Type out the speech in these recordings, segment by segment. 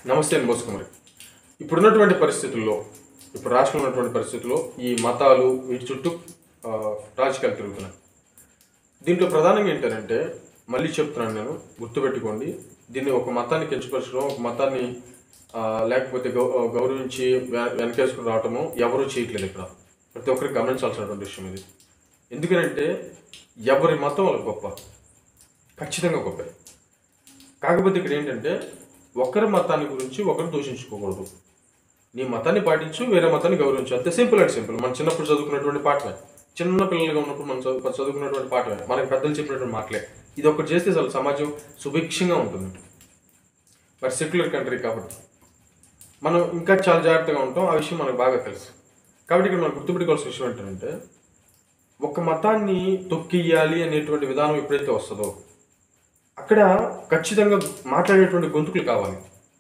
నమస్తే అని బోసుకుమారి ఇప్పుడున్నటువంటి పరిస్థితుల్లో ఇప్పుడు రాష్ట్రంలో ఉన్నటువంటి పరిస్థితుల్లో ఈ మతాలు వీటి చుట్టూ ఆ, రాజకీయాలు తిరుగుతున్నాయి దీంట్లో ప్రధానంగా ఏంటంటే మళ్ళీ చెప్తున్నాను నేను గుర్తుపెట్టుకోండి దీన్ని ఒక మతాన్ని కించపరచడం ఒక మతాన్ని ఆ, లేకపోతే గౌ గౌరవించి వె- వెనకేసుకుని రావటము ఎవరూ చేయట్లేదు ఇక్కడ ప్రతి ఒక్కరికి గమనించాల్సినటువంటి విషయం ఇది ఎందుకంటే ఎవరి మతం వాళ్ళకి గొప్ప ఖచ్చితంగా గొప్ప కాకపోతే ఇక్కడ ఏంటంటే ఒకరి మతాన్ని గురించి ఒకరు దూషించుకోకూడదు నీ మతాన్ని పాటించు వేరే మతాన్ని గౌరవించు అంతే సింపుల్ అండ్ సింపుల్ మనం చిన్నప్పుడు చదువుకున్నటువంటి పాఠమే చిన్న పిల్లలుగా ఉన్నప్పుడు మనం చదువు చదువుకున్నటువంటి పాఠమే మనకి పెద్దలు చెప్పినటువంటి మాటలే ఇది ఒకటి చేస్తే అసలు సమాజం సుభిక్షంగా ఉంటుంది మరి సెక్యులర్ కంట్రీ కాబట్టి మనం ఇంకా చాలా జాగ్రత్తగా ఉంటాం ఆ విషయం మనకు బాగా తెలుసు కాబట్టి ఇక్కడ మనం గుర్తుపెట్టుకోవాల్సిన విషయం ఏంటంటే ఒక మతాన్ని తొక్కియ్యాలి అనేటువంటి విధానం ఎప్పుడైతే వస్తుందో అక్కడ ఖచ్చితంగా మాట్లాడేటువంటి గొంతుకులు కావాలి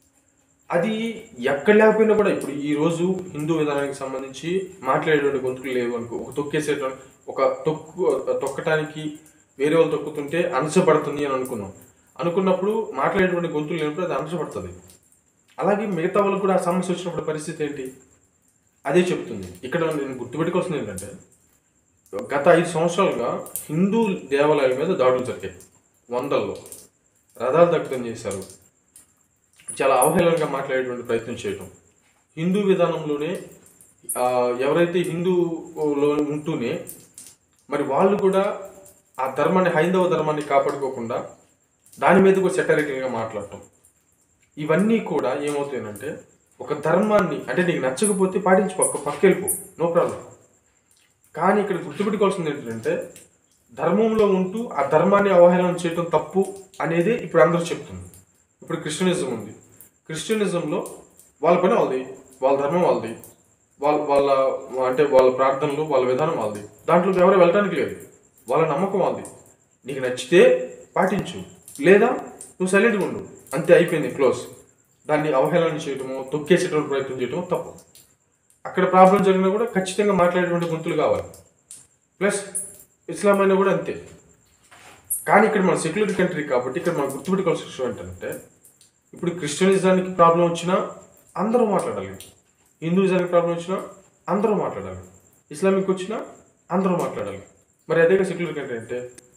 అది ఎక్కడ లేకపోయినా కూడా ఇప్పుడు ఈ రోజు హిందూ విధానానికి సంబంధించి మాట్లాడేటువంటి గొంతుకులు లేవు అనుకో ఒక తొక్కేసేటువంటి ఒక తొక్కు తొక్కటానికి వేరే వాళ్ళు తొక్కుతుంటే అణచబడుతుంది అని అనుకున్నాం అనుకున్నప్పుడు మాట్లాడేటువంటి గొంతులు లేనప్పుడు అది అణచబడుతుంది అలాగే మిగతా వాళ్ళకి కూడా ఆ సమస్య వచ్చినప్పుడు పరిస్థితి ఏంటి అదే చెప్తుంది ఇక్కడ నేను గుర్తుపెట్టుకోవాల్సింది ఏంటంటే గత ఐదు సంవత్సరాలుగా హిందూ దేవాలయాల మీద దాడులు జరిగాయి వందల్లో రథాలు దగ్ధం చేశారు చాలా అవహేళనగా మాట్లాడేటువంటి ప్రయత్నం చేయటం హిందూ విధానంలోనే ఆ, ఎవరైతే హిందూలో ఉంటూనే మరి వాళ్ళు కూడా ఆ ధర్మాన్ని హైందవ ధర్మాన్ని కాపాడుకోకుండా దాని మీద కూడా సెటరికల్గా మాట్లాడటం ఇవన్నీ కూడా ఏమవుతాయంటే ఒక ధర్మాన్ని అంటే నీకు నచ్చకపోతే పాటించి పక్క పక్క వెళ్ళిపో నో ప్రాబ్లం కానీ ఇక్కడ గుర్తుపెట్టుకోవాల్సింది ఏంటంటే ధర్మంలో ఉంటూ ఆ ధర్మాన్ని అవహేళన చేయడం తప్పు అనేది ఇప్పుడు అందరూ చెప్తుంది ఇప్పుడు క్రిస్టియనిజం ఉంది క్రిస్టియనిజంలో వాళ్ళ పని వాళ్ళది వాళ్ళ ధర్మం వాళ్ళది వాళ్ళ వాళ్ళ అంటే వాళ్ళ ప్రార్థనలు వాళ్ళ విధానం వాళ్ళది దాంట్లో ఎవరు వెళ్ళడానికి లేదు వాళ్ళ నమ్మకం వాళ్ళది నీకు నచ్చితే పాటించు లేదా నువ్వు సైలెంట్గా ఉండు అంతే అయిపోయింది క్లోజ్ దాన్ని అవహేళన చేయటము తొక్కేసేటువంటి ప్రయత్నం చేయటము తప్పు అక్కడ ప్రాబ్లం జరిగినా కూడా ఖచ్చితంగా మాట్లాడేటువంటి గొంతులు కావాలి ప్లస్ ఇస్లాం అయినా కూడా అంతే కానీ ఇక్కడ మన సెక్యులర్ కంట్రీ కాబట్టి ఇక్కడ మనం గుర్తుపెట్టుకోవాల్సిన విషయం ఏంటంటే ఇప్పుడు క్రిస్టియనిజానికి ప్రాబ్లం వచ్చినా అందరూ మాట్లాడాలి హిందూయిజానికి ప్రాబ్లం వచ్చినా అందరూ మాట్లాడాలి ఇస్లామిక్ వచ్చినా అందరూ మాట్లాడాలి మరి అదే సెక్యులర్ కంట్రీ అంటే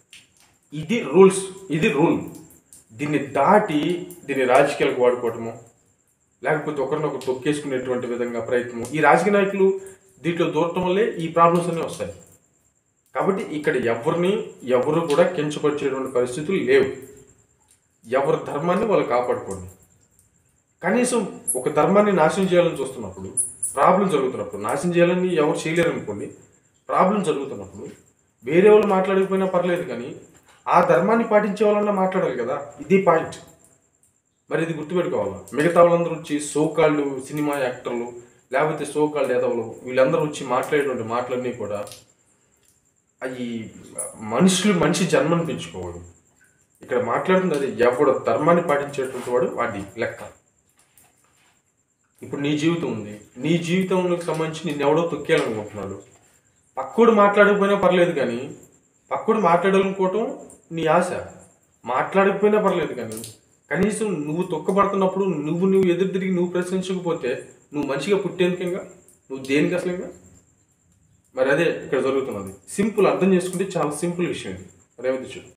ఇది రూల్స్ ఇది రూల్ దీన్ని దాటి దీన్ని రాజకీయాలకు వాడుకోవటము లేకపోతే ఒకరినొకరు తొక్కేసుకునేటువంటి విధంగా ప్రయత్నం ఈ రాజకీయ నాయకులు దీంట్లో దూరటం వల్లే ఈ ప్రాబ్లమ్స్ అన్నీ వస్తాయి కాబట్టి ఇక్కడ ఎవరిని ఎవరు కూడా కించపరిచేటువంటి పరిస్థితులు లేవు ఎవరి ధర్మాన్ని వాళ్ళు కాపాడుకోండి కనీసం ఒక ధర్మాన్ని నాశనం చేయాలని చూస్తున్నప్పుడు ప్రాబ్లం జరుగుతున్నప్పుడు నాశనం చేయాలని ఎవరు చేయలేరు అనుకోండి ప్రాబ్లం జరుగుతున్నప్పుడు వేరే వాళ్ళు మాట్లాడకపోయినా పర్లేదు కానీ ఆ ధర్మాన్ని పాటించే వాళ్ళన్నా మాట్లాడాలి కదా ఇది పాయింట్ మరి ఇది గుర్తుపెట్టుకోవాలి మిగతా వాళ్ళందరూ వచ్చి సోకాళ్ళు సినిమా యాక్టర్లు లేకపోతే సోకాళ్ళు ఏదవలు వీళ్ళందరూ వచ్చి మాట్లాడేటువంటి మాటలన్నీ కూడా అవి మనుషులు మనిషి జన్మను పెంచుకోవాలి ఇక్కడ మాట్లాడుతుంది అది ఎవడు ధర్మాన్ని పాటించేటువంటి వాడు వాడి లెక్క ఇప్పుడు నీ జీవితం ఉంది నీ జీవితంలోకి సంబంధించి నిన్ను ఎవడో తొక్కేయాలనుకుంటున్నాడు పక్కోడు మాట్లాడకపోయినా పర్లేదు కానీ పక్కోడు మాట్లాడాలనుకోవటం నీ ఆశ మాట్లాడకపోయినా పర్లేదు కానీ కనీసం నువ్వు తొక్కబడుతున్నప్పుడు నువ్వు నువ్వు ఎదురు తిరిగి నువ్వు ప్రశ్నించకపోతే నువ్వు మంచిగా పుట్టేందుకంగా నువ్వు దేనికి అసలు ఇంకా మరి అదే ఇక్కడ జరుగుతున్నది సింపుల్ అర్థం చేసుకుంటే చాలా సింపుల్ విషయం ఇది రేవతి చూడు